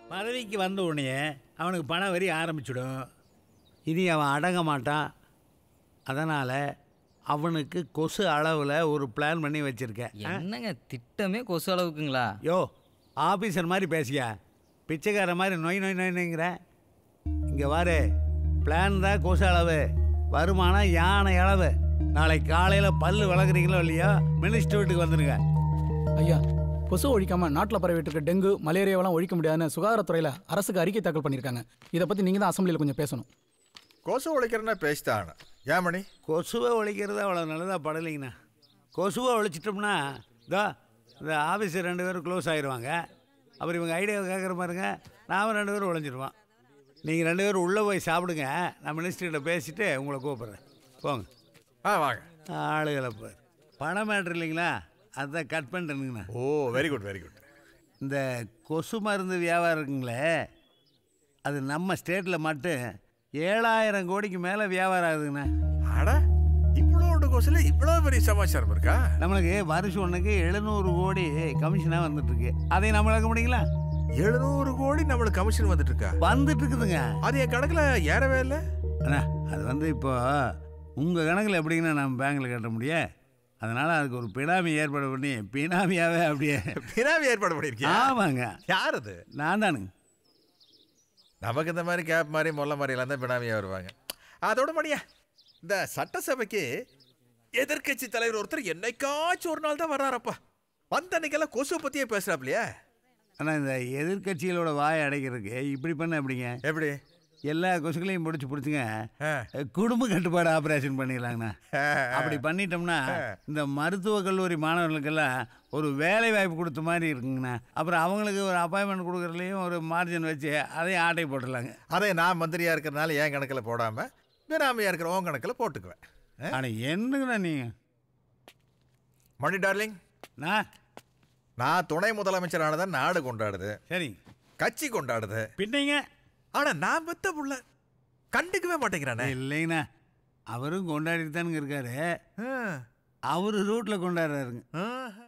பதவிக்கு வந்த உடனே அவனுக்கு பண வரி ஆரம்பிச்சிடும் இனி அவன் அடங்க மாட்டான் அதனால் அவனுக்கு கொசு அளவில் ஒரு பிளான் பண்ணி வச்சுருக்கேன் என்னங்க திட்டமே கொசு அளவுக்குங்களா யோ ஆஃபீஸர் மாதிரி பேசியா பிச்சைக்கார மாதிரி நொய் நொய் நொய்னுங்கிற இங்கே வாரு பிளான் தான் கொசு அளவு வருமானம் யானை அளவு நாளைக்கு காலையில் பல்லு வளர்க்குறீங்களோ இல்லையோ மினிஸ்டர் வீட்டுக்கு வந்துடுங்க ஐயா கொசு ஒழிக்காம நாட்டில் பரவிட்டு இருக்க டெங்கு மலேரியாவெல்லாம் ஒழிக்க முடியாதுன்னு சுகாதாரத்துறையில் அரசுக்கு அறிக்கை தாக்கல் பண்ணியிருக்காங்க இதை பற்றி நீங்கள் தான் அசம்பிளியில் கொஞ்சம் பேசணும் கொசு ஒழிக்கிறேன்னா பேசிட்டான் ஏன் மணி கொசுவை ஒழிக்கிறது அவ்வளோ நல்லதாக படலைங்கண்ணா கொசுவை ஒழிச்சிட்டோம்னா இதோ இந்த ஆஃபீஸர் ரெண்டு பேரும் க்ளோஸ் ஆயிடுவாங்க அப்புறம் இவங்க ஐடியாவை கேட்குற பாருங்க நாம ரெண்டு பேரும் ஒழிஞ்சிருவோம் நீங்கள் ரெண்டு பேரும் உள்ளே போய் சாப்பிடுங்க நான் மினிஸ்டர்கிட்ட பேசிட்டு உங்களை கூப்பிட்றேன் போங்க ஆ வாங்க ஆளுகளை பாரு பணம் மேட்ரு இல்லைங்களா அதான் கட் பண்ணிட்டேனுங்கண்ணா oh very good very good இந்த கொசு மருந்து வியாபாரம் இருக்குங்களே அது நம்ம ஸ்டேட்டில் மட்டும் ஏழாயிரம் கோடிக்கு மேலே வியாபாரம் ஆகுதுங்கண்ணா அட இவ்வளோ கொசுல இவ்வளோ பெரிய சமாச்சாரம் இருக்கா நம்மளுக்கு வருஷம் ஒன்றுக்கு எழுநூறு கோடி கமிஷனாக வந்துட்டுருக்கு அதை நம்ம இழக்க முடியுங்களா எழுநூறு கோடி நம்மளுக்கு கமிஷன் வந்துட்டு இருக்கா வந்துட்டு இருக்குதுங்க அது என் கணக்குல ஏறவே இல்லை அண்ணா அது வந்து இப்போ உங்கள் கணக்கில் எப்படிங்கண்ணா நம்ம பேங்க்கில் கட்ட முடியும் அதனால் அதுக்கு ஒரு பினாமி ஏற்பாடு பண்ணி பினாமியாவே அப்படியே பினாமி ஏற்பாடு பண்ணியிருக்கியா ஆமாங்க யார் அது நான் தானுங்க நமக்கு இந்த மாதிரி கேப் மாதிரி மொல்ல மாதிரி எல்லாம் தான் பினாமியாக வருவாங்க அதோட மணியா இந்த சட்டசபைக்கு எதிர்க்கட்சி தலைவர் ஒருத்தர் என்னைக்காச்சும் ஒரு நாள் தான் வர்றாரப்பா வந்த அன்னைக்கெல்லாம் கொசு பற்றியே பேசுகிறாப்லையா ஆனால் இந்த எதிர்க்கட்சிகளோட வாயை அடைக்கிறதுக்கு இப்படி பண்ண எப்படிங்க எப்படி எல்லா கொசுக்களையும் பிடிச்சி பிடிச்சிங்க ஆ. குடும்ப கட்டுப்பாடு ஆப்ரேஷன் பண்ணிடலாங்கண்ணா அப்படி பண்ணிட்டோம்னா இந்த மருத்துவக் கல்லூரி மாணவர்களுக்கெல்லாம் ஒரு வேலை வாய்ப்பு கொடுத்த மாதிரி இருக்குங்கண்ணா அப்புறம் அவங்களுக்கு ஒரு அப்பாயின்மெண்ட் கொடுக்குறதுலையும் ஒரு மார்ஜின் வச்சு அதையும் ஆட்டை போட்டுடலாங்க அதே நான் மந்திரியாக இருக்கிறனால என் கணக்கில் போடாமல் பினாமியாக இருக்கிற உன் கணக்கில் போட்டுக்குவேன் ஆ? ஆனால் என்னங்கண்ணா நீங்கள் மணி டார்லிங் நான் நான் துணை முதலமைச்சரானதான் நாடு கொண்டாடுது சரிங்க கட்சி கொண்டாடுது பின்னைங்க ஆனா நான் பெத்த புள்ள கண்டுக்கவே மாட்டேங்கிறானே இல்லைங்கண்ணா அவரும் கொண்டாடிட்டு தானுங்க இருக்காரு ஆ. அவர் ரூட்டில் கொண்டாடுறாருங்க ஆஹா.